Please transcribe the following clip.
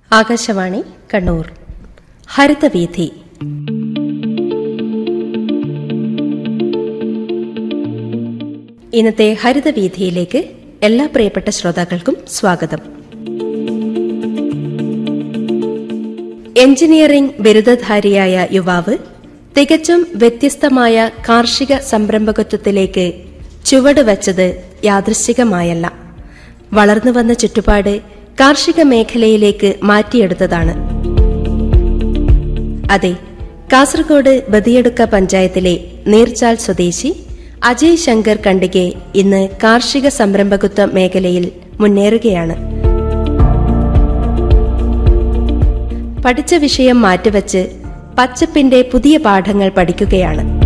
ആകാശവാണി കണ്ണൂർ ഹരിതവീഥി ഇന്നത്തെ ഹരിതവീഥിയിലേക്ക് എല്ലാ പ്രിയപ്പെട്ട ശ്രോതാക്കൾക്കും സ്വാഗതം എഞ്ചിനീയറിംഗ് ബിരുദധാരിയായ യുവാവ് തികച്ചും വ്യത്യസ്തമായ കാർഷിക സംരംഭകത്വത്തിലേക്ക് ചുവടുവച്ചത് യാദൃശ്ചികമായല്ല വളർന്നുവന്ന ചുറ്റുപാട് കാർഷിക മേഖലയിലേക്ക് മാറ്റിയെടുത്തതാണ് അതെ കാസർഗോഡ് ബദിയടുക്ക പഞ്ചായത്തിലെ നീർച്ചാൽ സ്വദേശി അജയ് ശങ്കർ കണ്ടികെ ഇന്ന് കാർഷിക സംരംഭകത്വ മേഖലയിൽ മുന്നേറുകയാണ് പഠിച്ച വിഷയം മാറ്റിവച്ച് പച്ചപ്പിന്റെ പുതിയ പാഠങ്ങൾ പഠിക്കുകയാണ്